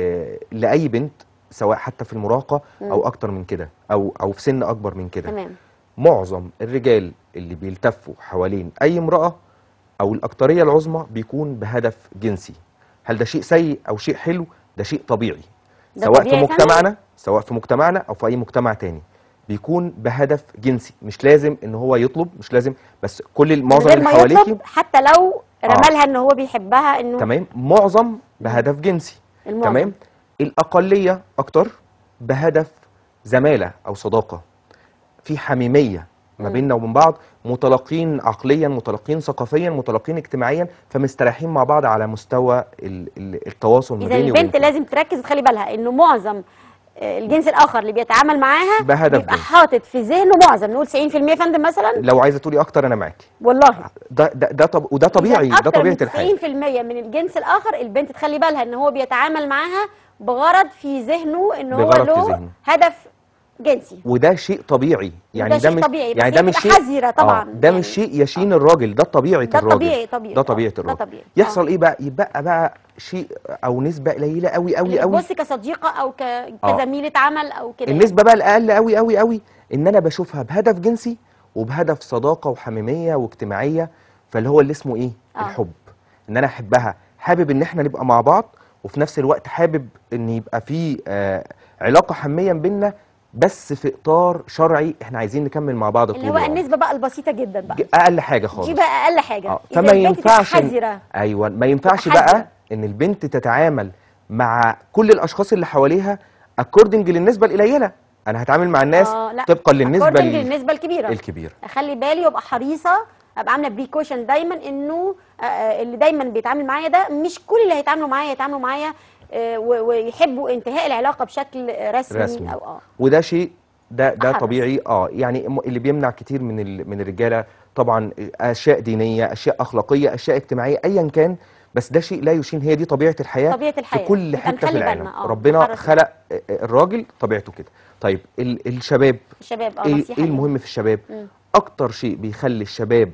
لاي بنت سواء حتى في المراهقه او اكتر من كده او او في سن اكبر من كده تمام معظم الرجال اللي بيلتفوا حوالين اي امراه او الاكتريه العظمى بيكون بهدف جنسي هل ده شيء سيء او شيء حلو ده شيء طبيعي ده سواء طبيعي في فعلاً؟ مجتمعنا سواء في مجتمعنا او في اي مجتمع تاني بيكون بهدف جنسي مش لازم ان هو يطلب مش لازم بس كل من معظم غير اللي ما حواليكي يطلب حتى لو رمالها ان هو بيحبها انه تمام معظم بهدف جنسي المعظم. تمام الاقليه اكتر بهدف زماله او صداقه في حميميه ما مم. بيننا وبين بعض متلاقين عقليا متلاقين ثقافيا متلاقين اجتماعيا فمستريحين مع بعض على مستوى ال- ال- التواصل ما اذا بيني وبين البنت لازم تركز وتخلي بالها انه معظم آه، الجنس الاخر اللي بيتعامل معاها بهدف بيبقى جنسي. حاطط في ذهنه معظم نقول 90% يا فندم مثلا لو عايزه تقولي اكتر انا معاكي والله ده ده ده طب وده طبيعي إذا ده أكتر طبيعه من الحياه 90% من الجنس الاخر البنت تخلي بالها ان هو بيتعامل معاها بغرض في ذهنه ان هو بغرض في له ذهنه. هدف جنسي وده شيء طبيعي يعني وده ده شيء مش طبيعي، يعني بس ده هي مش بتبقى شيء حذرة طبعاً، آه ده يعني. مش شيء يشين الراجل ده طبيعه ده الراجل طبيعي طبيعي ده آه، طبيعه ده الراجل طبيعي يحصل آه. ايه بقى يبقى بقى شيء او نسبه قليله قوي قوي اللي قوي تبص كصديقه او ك... آه. كزميله عمل او كده النسبه بقى الاقل قوي قوي قوي ان انا بشوفها بهدف جنسي وبهدف صداقه وحميميه واجتماعيه فاللي هو اللي اسمه ايه آه. الحب ان انا احبها حابب ان احنا نبقى مع بعض وفي نفس الوقت حابب ان يبقى في آه علاقه حميه بيننا بس في اطار شرعي احنا عايزين نكمل مع بعض طول اللي هو العمر. النسبه بقى البسيطه جدا بقى ج- اقل حاجه خالص دي بقى اقل حاجه اه إذا فما البنت تبقى ينفعش إن- حذره ايوه ما ينفعش تبقى حذرة. بقى ان البنت تتعامل مع كل الاشخاص اللي حواليها اكوردنج للنسبه القليله انا هتعامل مع الناس آه، لا. طبقا للنسبه according ال- للنسبه الكبيره الكبيره اخلي بالي وابقى حريصه ابقى عامله بريكوشن دايما انه آه، آه، اللي دايما بيتعامل معايا ده مش كل اللي هيتعاملوا معايا يتعاملوا معايا آه، و- ويحبوا انتهاء العلاقه بشكل رسمي, رسمي. او اه وده شيء ده ده أحرص. طبيعي اه يعني م- اللي بيمنع كتير من ال- من الرجاله طبعا اشياء دينيه اشياء اخلاقيه اشياء اجتماعيه ايا كان بس ده شيء لا يشين هي دي طبيعه الحياه طبيعه الحياه في كل يبقى حته في نخلي العالم بالنا، آه، ربنا نحرص. خلق آه، آه، الراجل طبيعته كده طيب ال- الشباب الشباب اه ايه نصيحه ايه ليهم. المهم في الشباب مم. اكتر شيء بيخلي الشباب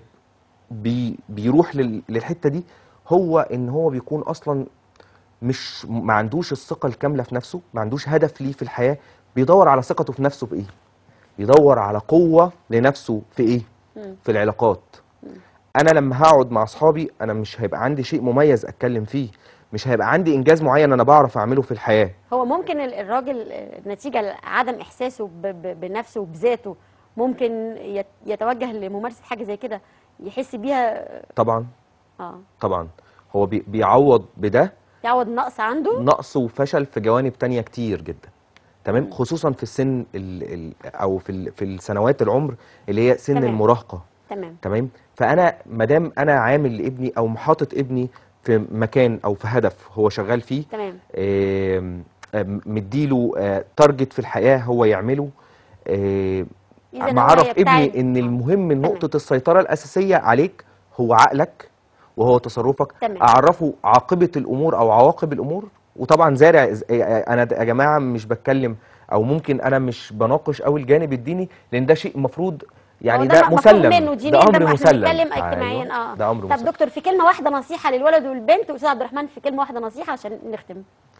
بي بيروح لل- للحته دي هو ان هو بيكون اصلا مش ما عندوش الثقه الكامله في نفسه ما عندوش هدف ليه في الحياه بيدور على ثقته في نفسه بايه بيدور على قوه لنفسه في ايه مم. في العلاقات انا لما هقعد مع اصحابي انا مش هيبقى عندي شيء مميز اتكلم فيه مش هيبقى عندي انجاز معين انا بعرف اعمله في الحياه هو ممكن ال- الراجل آه، نتيجه لعدم احساسه ب- ب- بنفسه وبذاته ممكن يت- يتوجه لممارسه حاجه زي كده يحس بيها طبعا اه طبعا هو بي- بيعوض بده يعوض نقص عنده نقص وفشل في جوانب تانية كتير جدا تمام خصوصا في السن ال ال او في ال في السنوات العمر اللي هي سن تمام. المراهقه تمام تمام فانا مادام انا عامل لابني او محاطط ابني في مكان او في هدف هو شغال فيه تمام آم، آم، مديله آه، تارجت في الحياه هو يعمله آه، إذا هو معرف يبتعد. ابني ان آه. المهم تمام. نقطه السيطره الاساسيه عليك هو عقلك وهو تصرفك تمام. اعرفه عاقبه الامور او عواقب الامور وطبعا زارع إز- انا د- يا جماعه مش بتكلم او ممكن انا مش بناقش قوي الجانب الديني لان ده شيء مفروض يعني هو ده مفروغ مسلم منه ده دينيا امر احنا مسلم بنتكلم اجتماعيا أيوة، اه ده امر طب مسلم دكتور في كلمه واحده نصيحه للولد والبنت واستاذ عبد الرحمن في كلمه واحده نصيحه عشان نختم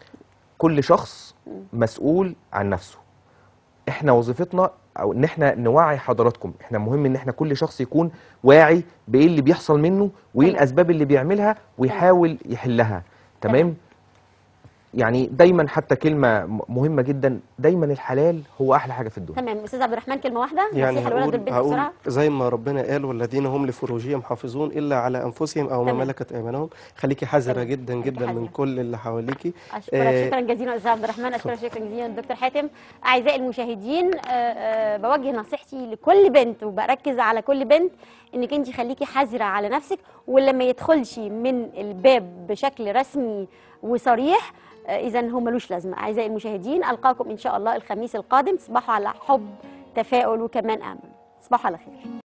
كل شخص مسؤول عن نفسه احنا وظيفتنا او ان احنا نوعي حضراتكم احنا مهم ان احنا كل شخص يكون واعي بايه اللي بيحصل منه وايه تمام. الاسباب اللي بيعملها ويحاول يحلها تمام. تمام يعني دايما حتى كلمه م- مهمه جدا دايما الحلال هو احلى حاجه في الدنيا تمام استاذ عبد الرحمن كلمه واحده يعني نصيحه لولاد هقول, البنت هقول بسرعه زي ما ربنا قال والذين هم لفروجهم حافظون الا على انفسهم او ما تمام. ملكت ايمانهم خليكي حذره تمام. جدا خليكي جدا من حذرة. كل اللي حواليكي اشكرك آه، شكرا جزيلا استاذ عبد الرحمن اشكرك شكرا جزيلا دكتور حاتم اعزائي المشاهدين آه، آه، بوجه نصيحتي لكل بنت وبركز على كل بنت انك انت خليكي حذره على نفسك واللي ما يدخلش من الباب بشكل رسمي وصريح اذا هو ملوش لازمه اعزائي المشاهدين القاكم ان شاء الله الخميس القادم تصبحوا على حب تفاؤل وكمان امل تصبحوا على خير